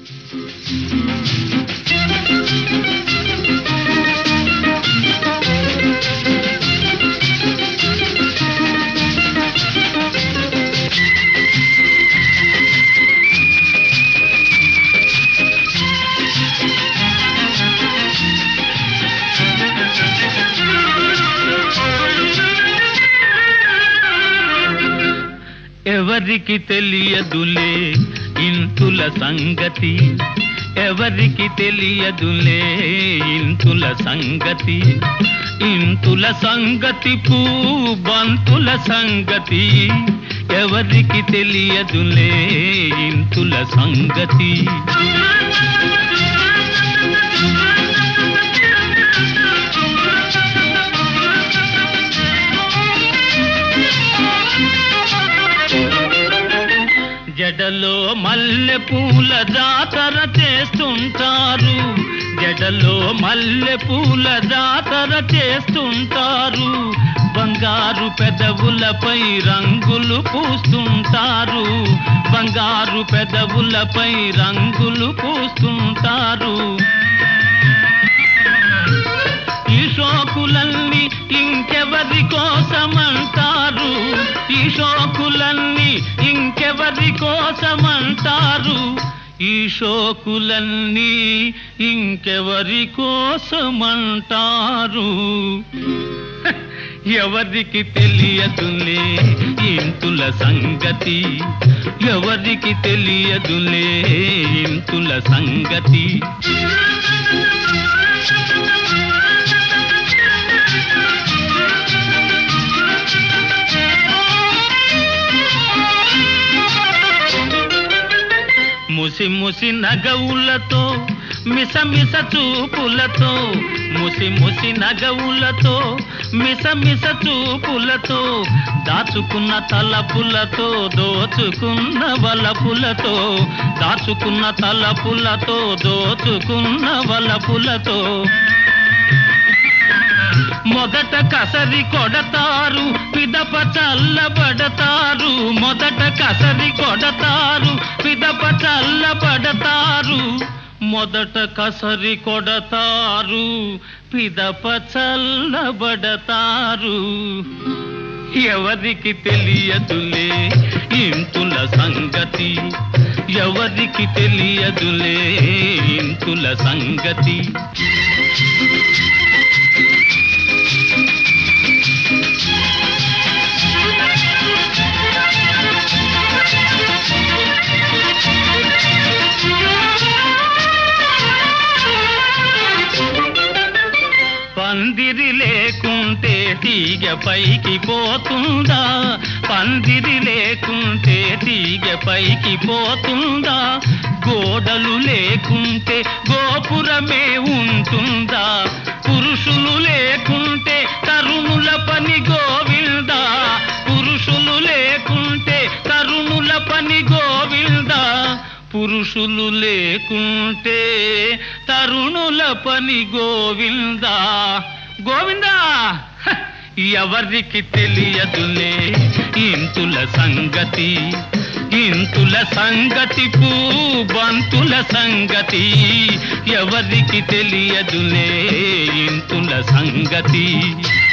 ఎవరికి తెలియదులే ఇంతుల సంగతి ఎవరికి తెలియదులే ఇంతుల సంగతి ఇంతుల సంగతి పూ బంతుల సంగతి ఎవరికి తెలియదులే ఇంతుల సంగతి జడలో మల్లె పూల జాతర చేస్తుంటారు జడలో మల్లె పూల జాతర చేస్తుంటారు బంగారు పెదవులపై రంగులు పూస్తుంటారు బంగారు పెదవులపై రంగులు పూస్తుంటారు ఈ షోకులన్నీ ఇంకెవరి కోసమంటారు ఈ షోకులన్నీ ఇంకెవరి కోసమంటారు ఈ షోకులన్నీ ఇంకెవరి కోసమంటారు హ, ఎవరికి తెలియదులే ఇంతుల సంగతి ఎవరికి తెలియదులే ఇంతుల సంగతి ముసి ముసి నగవులతో మిస మిస చూపులతో ముసి ముసి నగవులతో మిస మిస చూపులతో దాచుకున్న తలపులతో దోచుకున్న వలపులతో దాచుకున్న తలపులతో దోచుకున్న వలపులతో మొదట కసరి కొడతారు పిదప చల్లబడతారు మొదట కసరి కొడతారు పిదప చల్లబడతారు మొదట కసరి కొడతారు పిదప చల్లబడతారు ఎవరికి తెలియదులే ఇంతుల సంగతి ఎవరికి తెలియదులే ఇంతుల సంగతి పందిరి లేకుంటే తీగ పైకి పోతుందా పందిరి లేకుంటే తీగ పైకి పోతుందా గోడలు లేకుంటే గోపురమే ఉంటుందా పురుషులు లేకుంటే తరుణుల పని గోవిందా పురుషులు లేకుంటే తరుణుల పని గోవిందా పురుషులు లేకుంటే తరుణుల పని గోవిందా గోవిందా హ! ఎవరికి తెలియదులే ఇంతుల సంగతి ఇంతుల సంగతి పూ బంతుల సంగతి ఎవరికి తెలియదులే ఇంతుల సంగతి